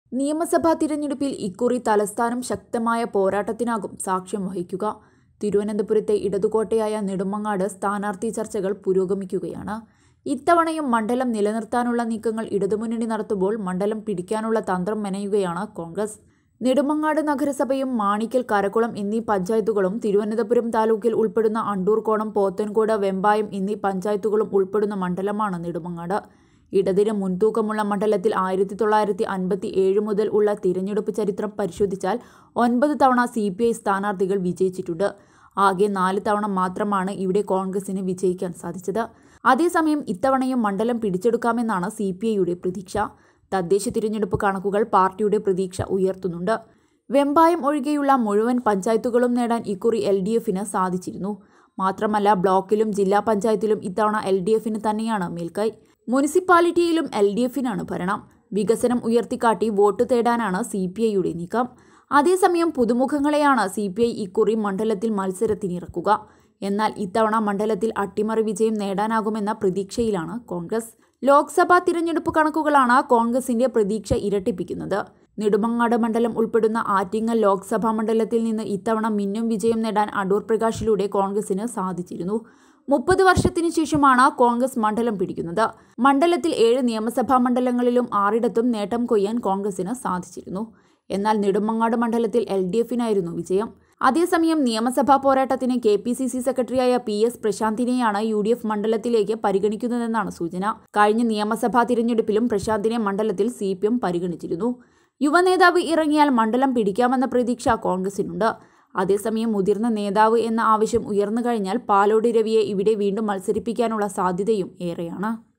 നിയമസഭാ തിരഞ്ഞെടുപ്പിൽ ഇക്കുറി തലസ്ഥാനം ശക്തമായ പോരാട്ടത്തിനാകും സാക്ഷ്യം വഹിക്കുക തിരുവനന്തപുരത്തെ ഇടതുകോട്ടയായ നെടുമങ്ങാട് സ്ഥാനാർത്ഥി ചർച്ചകൾ പുരോഗമിക്കുകയാണ് ഇത്തവണയും മണ്ഡലം നിലനിർത്താനുള്ള നീക്കങ്ങൾ ഇടതുമുന്നണി നടത്തുമ്പോൾ മണ്ഡലം പിടിക്കാനുള്ള തന്ത്രം മെനയുകയാണ് കോൺഗ്രസ് നെടുമങ്ങാട് നഗരസഭയും മാണിക്കൽ കരക്കുളം എന്നീ പഞ്ചായത്തുകളും തിരുവനന്തപുരം താലൂക്കിൽ ഉൾപ്പെടുന്ന അണ്ടൂർകോണം പോത്തൻകോട് വെമ്പായം എന്നീ പഞ്ചായത്തുകളും ഉൾപ്പെടുന്ന മണ്ഡലമാണ് നെടുമങ്ങാട് ഇടതിന് മുൻതൂക്കമുള്ള മണ്ഡലത്തിൽ ആയിരത്തി തൊള്ളായിരത്തി അൻപത്തി ഏഴ് മുതൽ ഉള്ള തിരഞ്ഞെടുപ്പ് ചരിത്രം പരിശോധിച്ചാൽ ഒൻപത് തവണ സി പി ഐ സ്ഥാനാർത്ഥികൾ വിജയിച്ചിട്ടുണ്ട് ആകെ നാല് തവണ മാത്രമാണ് ഇവിടെ കോൺഗ്രസിന് വിജയിക്കാൻ സാധിച്ചത് അതേസമയം ഇത്തവണയും മണ്ഡലം പിടിച്ചെടുക്കാമെന്നാണ് സി പി ഐയുടെ പ്രതീക്ഷ തദ്ദേശ തിരഞ്ഞെടുപ്പ് കണക്കുകൾ പാർട്ടിയുടെ പ്രതീക്ഷ ഉയർത്തുന്നുണ്ട് വെമ്പായം ഒഴികെയുള്ള മുഴുവൻ പഞ്ചായത്തുകളും നേടാൻ ഇക്കുറി എൽ ഡി എഫിന് സാധിച്ചിരുന്നു മാത്രമല്ല ബ്ലോക്കിലും ജില്ലാ പഞ്ചായത്തിലും ഇത്തവണ എൽ ഡി എഫിന് തന്നെയാണ് മേൽക്കൈ മുനിസിപ്പാലിറ്റിയിലും എൽ ഡി എഫിനാണ് ഭരണം വികസനം ഉയർത്തിക്കാട്ടി വോട്ട് തേടാനാണ് സി പി ഐയുടെ നീക്കം അതേസമയം പുതുമുഖങ്ങളെയാണ് സി പി ഐ ഇക്കുറി മണ്ഡലത്തിൽ മത്സരത്തിനിറക്കുക എന്നാൽ ഇത്തവണ മണ്ഡലത്തിൽ അട്ടിമറി വിജയം നേടാനാകുമെന്ന പ്രതീക്ഷയിലാണ് കോൺഗ്രസ് ലോക്സഭാ തിരഞ്ഞെടുപ്പ് കണക്കുകളാണ് കോൺഗ്രസിന്റെ പ്രതീക്ഷ ഇരട്ടിപ്പിക്കുന്നത് നെടുമങ്ങാട് മണ്ഡലം ഉൾപ്പെടുന്ന ആറ്റിങ്ങൽ ലോക്സഭാ മണ്ഡലത്തിൽ നിന്ന് ഇത്തവണ മിന്നും വിജയം നേടാൻ അടൂർ പ്രകാശിലൂടെ കോൺഗ്രസിന് സാധിച്ചിരുന്നു മുപ്പത് വർഷത്തിനു ശേഷമാണ് കോൺഗ്രസ് മണ്ഡലം പിടിക്കുന്നത് മണ്ഡലത്തിൽ ഏഴ് നിയമസഭാ മണ്ഡലങ്ങളിലും ആറിടത്തും നേട്ടം കൊയ്യാൻ കോൺഗ്രസിന് സാധിച്ചിരുന്നു എന്നാൽ നെടുമങ്ങാട് മണ്ഡലത്തിൽ എൽ ഡി എഫിനായിരുന്നു വിജയം അതേസമയം നിയമസഭാ പോരാട്ടത്തിന് കെ പി സി സി സെക്രട്ടറിയായ പി എസ് പ്രശാന്തിനെയാണ് യു ഡി എഫ് മണ്ഡലത്തിലേക്ക് പരിഗണിക്കുന്നതെന്നാണ് സൂചന കഴിഞ്ഞ നിയമസഭാ തിരഞ്ഞെടുപ്പിലും പ്രശാന്തിനെ മണ്ഡലത്തിൽ സി പി എം പരിഗണിച്ചിരുന്നു യുവനേതാവ് ഇറങ്ങിയാൽ മണ്ഡലം പിടിക്കാമെന്ന പ്രതീക്ഷ കോൺഗ്രസിനുണ്ട് അതേസമയം മുതിർന്ന നേതാവ് എന്ന ആവശ്യം ഉയർന്നു കഴിഞ്ഞാൽ പാലോട് രവിയെ ഇവിടെ വീണ്ടും മത്സരിപ്പിക്കാനുള്ള സാധ്യതയും ഏറെയാണ്